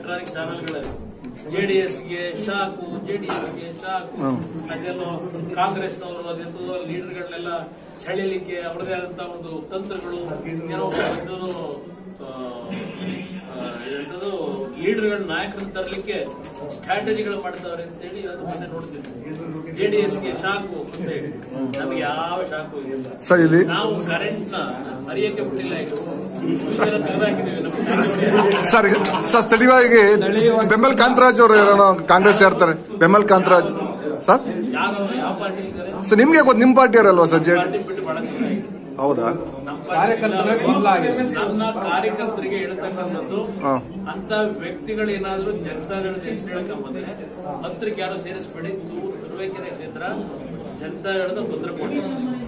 Electronic ಚಾನೆಲ್ಗಳಲ್ಲಿ ಜೆಡಿಎಸ್ಗೆ shock ಜೆಡಿಎಸ್ಗೆ shock ಹ್ಮ್. ಅದೆಲ್ಲ ಕಾಂಗ್ರೆಸ್ನವರು ಅದೆಂತದೋ ಲೀಡರ್ಗಳನ್ನೆಲ್ಲ ಸೆಳೆಯಲಿಕ್ಕೆ ಅವರದೇ ಆದಂತ ಒಂದು ತಂತ್ರಗಳು ಏನೋ ಒಂದು ಆ, ಆ, ಎಂತದು ಲೀಡರ್ಗಳ ನಾಯಕರನ್ನ ತರಲಿಕ್ಕೆ ಸ್ಟ್ರಾಟಜಿಗಳು ಮಾಡ್ತಾವ್ರೆ ಅಂತ ಹೇಳಿ ಅದು ಮತ್ತೆ ನೋಡ್ತಿದ್ವಿ ಜೆಡಿಎಸ್ಗೆ ಶಾಕು ಅಂತ ಹೇಳಿ ನಮ್ಗೆ ಯಾವ ಶಾಕು ಇಲ್ಲ ಸರ್ ಇಲ್ಲಿ ನಾವು ಕರೆಂಟ್ ನ ಅರಿಯಕ್ಕೆ ಬಿಟ್ಟಿಲ್ಲ ಈಗ ಫ್ಯೂಚರ್ ತೆಗೆದಾಕಿದ್ದೀವಿ ನಮ್ಮ ಶಾಲೆಗಳಿಗೆ. ಸರ್ ಸರ್ ಸ್ಥಳೀಯವಾಗಿ ಬೆಂಬಲ್ ಕಾಂತರಾಜ್ ಅವರು ಏನೋ ಕಾಂಗ್ರೆಸ್ ಸೇರ್ತಾರೆ ಬೆಂಬಲ್ ಕಾಂತರಾಜ್ ಸರ್ ಯಾರು ಯಾವ ಪಾರ್ಟಿ ಇದ್ದಾರೆ ಸರ್ ನಿಮ್ಗೆ ಗೊತ್ತು ನಿಮ್ಮ ಪಾರ್ಟಿಯವರಲ್ವಾ ಸರ್ ಜೆ ಪಾರ್ಟಿ ಬಿಟ್ಟು ಬಹಳ ದಿವಸ ಆಯ್ತು. ಹೌದಾ ನಮ್ಮ ಕಾರ್ಯಕರ್ತರೇ ಪಾರ್ಟಿ ಗೊಂದಲ ಆಗಿದೆ. ನನ್ನ ಕಾರ್ಯಕರ್ತರಿಗೆ ಹೇಳ್ತಕ್ಕಂಥದ್ದು ಹಾ. ಅಂತ ವ್ಯಕ್ತಿಗಳು ಏನಾದ್ರು ಜನತಾದಳದ ಹೆಸರು ಹೇಳ್ಕೊಂಬಂದ್ರೆ ಹತ್ರಕ್ಕೆ ಯಾರು ಸೇರಿಸಬೇಡಿ ತುರುವೇಕೆರೆ ಕ್ಷೇತ್ರ ಜನತಾದಳದ ಭದ್ರಕೋಟೆ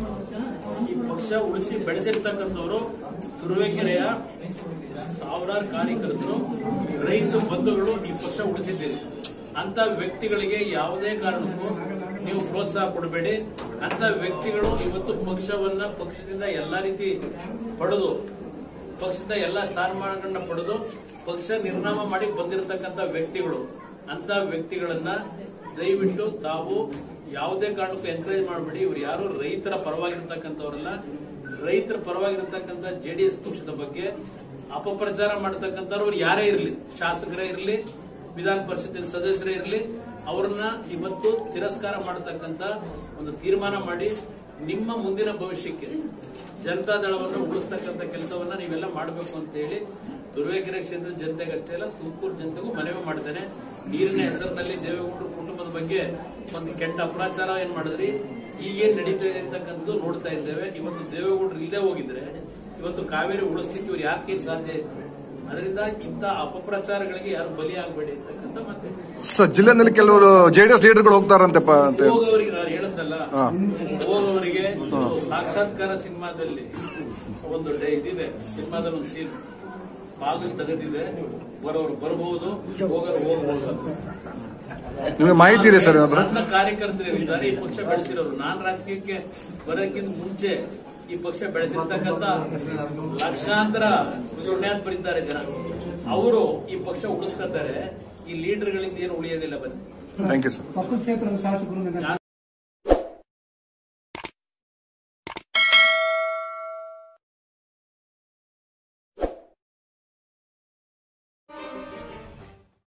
ಈ ಪಕ್ಷ ಉಳಿಸಿ ಬೆಳೆಸಿರ್ತಕ್ಕಂಥವ್ರು ತುರುವೇಕೆರೆಯ ಸಾವಿರಾರು ಕಾರ್ಯಕರ್ತರು ರೈತ ಬಂಧುಗಳು ಈ ಪಕ್ಷ ಉಳಿಸಿದ್ದೀರಿ ಅಂತ ವ್ಯಕ್ತಿಗಳಿಗೆ ಯಾವುದೇ ಕಾರಣಕ್ಕೂ ನೀವು ಪ್ರೋತ್ಸಾಹ ಕೊಡಬೇಡಿ ಅಂತ ವ್ಯಕ್ತಿಗಳು ಇವತ್ತು ಪಕ್ಷವನ್ನ ಪಕ್ಷದಿಂದ ಎಲ್ಲಾ ರೀತಿ ಪಡೆದು ಪಕ್ಷದ ಎಲ್ಲಾ ಸ್ಥಾನಮಾನಗಳನ್ನ ಪಡೆದು ಪಕ್ಷ ನಿರ್ನಾಮ ಮಾಡಿ ಬಂದಿರತಕ್ಕಂತ ವ್ಯಕ್ತಿಗಳು ಅಂತ ವ್ಯಕ್ತಿಗಳನ್ನ ದಯವಿಟ್ಟು ತಾವು ಯಾವುದೇ ಕಾರಣಕ್ಕೂ ಎಂಕರೇಜ್ ಮಾಡಬೇಡಿ ಇವ್ರು ಯಾರು ರೈತರ ಪರವಾಗಿರ್ತಕ್ಕಂಥವ್ರಲ್ಲ ರೈತರ ಪರವಾಗಿರ್ತಕ್ಕಂಥ ಜೆಡಿಎಸ್ ಪಕ್ಷದ ಬಗ್ಗೆ ಅಪಪ್ರಚಾರ ಮಾಡತಕ್ಕಂಥವ್ರು ಯಾರೇ ಇರಲಿ ಶಾಸಕರೇ ಇರಲಿ ವಿಧಾನ ಪರಿಷತ್ತಿನ ಸದಸ್ಯರೇ ಇರಲಿ ಅವರನ್ನ ಇವತ್ತು ತಿರಸ್ಕಾರ ಮಾಡತಕ್ಕಂತ ಒಂದು ತೀರ್ಮಾನ ಮಾಡಿ ನಿಮ್ಮ ಮುಂದಿನ ಭವಿಷ್ಯಕ್ಕೆ ಜನತಾದಳವನ್ನು ಉಳಿಸ್ತಕ್ಕಂಥ ಕೆಲಸವನ್ನ ನೀವೆಲ್ಲ ಮಾಡಬೇಕು ಅಂತ ಹೇಳಿ ತುರುವೇಕೆರೆ ಕ್ಷೇತ್ರದ ಜನತೆಗೆ ಅಷ್ಟೇ ಅಲ್ಲ ತುಮಕೂರು ಜನತೆಗೂ ಮನವಿ ಮಾಡ್ತೇನೆ ನೀರಿನ ಹೆಸರಿನಲ್ಲಿ ದೇವೇಗೌಡರ ಕುಟುಂಬದ ಬಗ್ಗೆ ಒಂದು ಕೆಟ್ಟ ಅಪ್ರಾಚಾರ ಏನ್ ಮಾಡಿದ್ರಿ ಈಗೇನ್ ನಡೀತಾ ಇರ್ತಕ್ಕಂಥದ್ದು ನೋಡ್ತಾ ಇದ್ದೇವೆ ಇವತ್ತು ದೇವೇಗೌಡರು ಇಲ್ಲದೆ ಹೋಗಿದ್ರೆ ಇವತ್ತು ಕಾವೇರಿ ಉಳಿಸ್ಲಿಕ್ಕೆ ಇವ್ರು ಯಾಕೆ ಸಾಧ್ಯ ಇತ್ತು ಅದರಿಂದ ಇಂಥ ಅಪಪ್ರಚಾರಗಳಿಗೆ ಯಾರು ಬಲಿ ಆಗಬೇಡಿ ಅಂತಕ್ಕಂಥ ಮತ್ತೆ ಸರ್ ಜಿಲ್ಲೆನಲ್ಲಿ ಕೆಲವರು ಜೆಡಿಎಸ್ ಲೀಡರ್ಗಳು ಹೋಗ್ತಾರಂತೆ ಪ- ಅಂತ ಹೇಳಿ. ಹೋಗೋವರಿಗೆ ನಾನು ಹೇಳದ್ದಲ್ಲ ಹಾ. ಹೋಗೋವರಿಗೆ ಸಾಕ್ಷಾತ್ಕಾರ ಸಿನಿಮಾದಲ್ಲಿ ಒಂದು ಡೇ ಇದಿದೆ ಸಿನಿಮಾದಲ್ಲಿ ಒಂದು ಸೀನ್ ಬಾಗಿಲು ತೆಗೆದಿದೆ ಬರೋರು ಬರಬಹುದು ಹೋಗೋರು ಹೋಗಬಹುದು ಅಂತ. ನಿಮಗೆ ಮಾಹಿತಿ ಇದೆ ಸರ್ ಏನಾದ್ರು ನನ್ನ ಕಾರ್ಯಕರ್ತರಿದ್ದಾರೆ ಈ ಪಕ್ಷ ಬೆಳೆಸಿರೋರು ನಾನ್ ರಾಜಕೀಯಕ್ಕೆ ಬರೋಕ್ಕಿಂತ ಮುಂಚೆ ಈ ಪಕ್ಷ ಬೆಳೆಸಿರ್ತಕ್ಕಂಥ ಲಕ್ಷಾಂತರ ಪುಣ್ಯಾತ್ಮರಿದ್ದಾರೆ ಜನ ಅವರು ಈ ಪಕ್ಷ ಉಳಿಸ್ಕೊತಾರೆ ಈ ಲೀಡರ್ಗಳಿಂದ ಏನು ಉಳಿಯೋದಿಲ್ಲ ಬನ್ನಿ ಥ್ಯಾಂಕ್ ಯು ಸರ್ ಪಕ್ಕದ ಕ್ಷೇತ್ರದ ಶಾಸಕರು